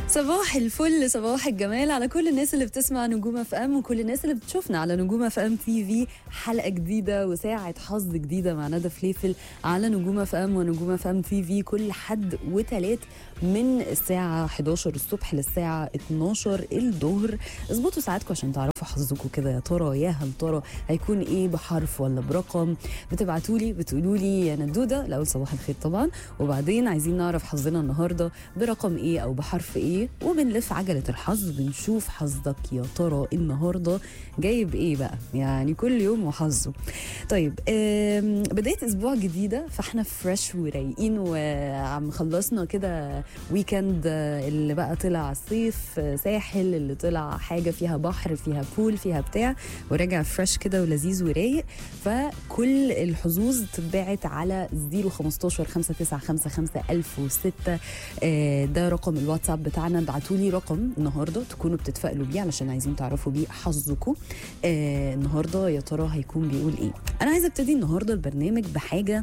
صباح الفل صباح الجمال على كل الناس اللي بتسمع نجوم اف ام وكل الناس اللي بتشوفنا على نجوم اف ام تي في حلقه جديده وساعه حظ جديده مع ندى فليفل على نجوم اف ام ونجوم اف ام تي في كل حد وتلات من الساعه 11 الصبح للساعه 12 الظهر اظبطوا ساعاتكم عشان تعرفوا حظكم كده يا ترى يا هل ترى هيكون ايه بحرف ولا برقم بتبعتوا لي بتقولوا لي يا ندوده الاول صباح الخير طبعا وبعدين عايزين نعرف حظنا النهارده برقم ايه او بحرف ايه وبنلف عجله الحظ بنشوف حظك يا ترى النهارده جايب ايه بقى يعني كل يوم وحظه طيب آم، بدايه اسبوع جديده فاحنا فريش ورايقين وعم خلصنا كده ويكند آه، اللي بقى طلع صيف آه، ساحل اللي طلع حاجه فيها بحر فيها بول فيها بتاع وراجع فريش كده ولذيذ ورايق فكل الحظوظ اتبعت على 015 595 1006 آه، ده رقم الواتساب بتاعنا ابعتوا لي رقم النهارده تكونوا بتتفائلوا بيه علشان عايزين تعرفوا بيه حظكم آه النهارده يا ترى هيكون بيقول ايه انا عايزه ابتدي النهارده البرنامج بحاجه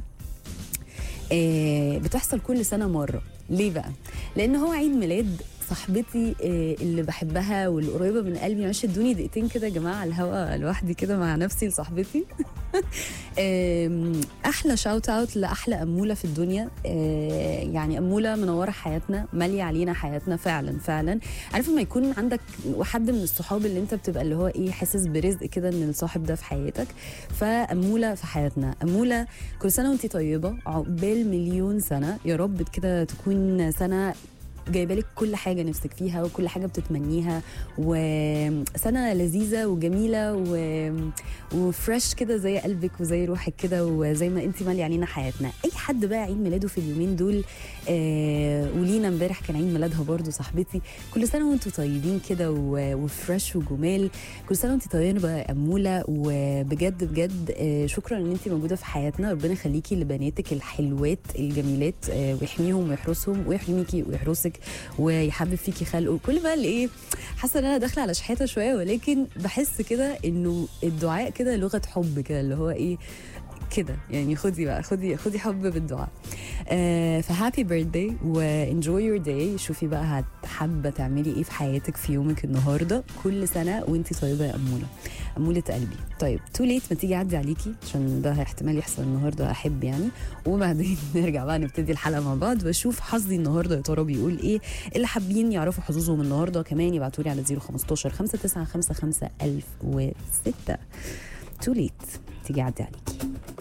آه بتحصل كل سنه مره ليه بقى لان هو عيد ميلاد صاحبتي آه، اللي بحبها واللي قريبه من قلبي معلش ادوني دقيقتين كده يا جماعه على الهوا لوحدي كده مع نفسي لصاحبتي آم، احلى شاوت اوت لاحلى اموله في الدنيا آه، يعني اموله منوره حياتنا ماليه علينا حياتنا فعلا فعلا عارف لما يكون عندك حد من الصحاب اللي انت بتبقى اللي هو ايه حاسس برزق كده ان الصاحب ده في حياتك فاموله في حياتنا اموله كل سنه وانت طيبه عقبال مليون سنه يا رب كده تكون سنه جايبه لك كل حاجه نفسك فيها وكل حاجه بتتمنيها وسنه لذيذه وجميله و... وفريش كده زي قلبك وزي روحك كده وزي ما انت مالي علينا حياتنا اي حد بقى عيد ميلاده في اليومين دول آه ولينا امبارح كان عيد ميلادها برضو صاحبتي كل سنه وانتم طيبين كده و- وفريش وجمال كل سنه وانت طيبه يا اموله وبجد بجد آه شكرا ان انت موجوده في حياتنا ربنا يخليكي لبناتك الحلوات الجميلات آه ويحميهم ويحرسهم ويحميكي ويحرسك ويحبب فيكي خلقه كل بقى اللي ايه حاسه ان انا داخله على شحاته شويه ولكن بحس كده انه الدعاء كده لغه حب كده اللي هو ايه كده يعني خدي بقى خدي خدي حب بالدعاء آه فهابي بيرثداي وانجوي يور داي شوفي بقى حابه تعملي ايه في حياتك في يومك النهارده كل سنه وانت طيبه يا اموله اموله قلبي طيب تو ليت ما تيجي اعدي عليكي عشان ده احتمال يحصل النهارده احب يعني وبعدين نرجع بقى نبتدي الحلقه مع بعض واشوف حظي النهارده يا ترى بيقول ايه اللي حابين يعرفوا حظوظهم النهارده كمان يبعتوا لي على 015 595 1006 تو ليت تيجي اعدي عليكي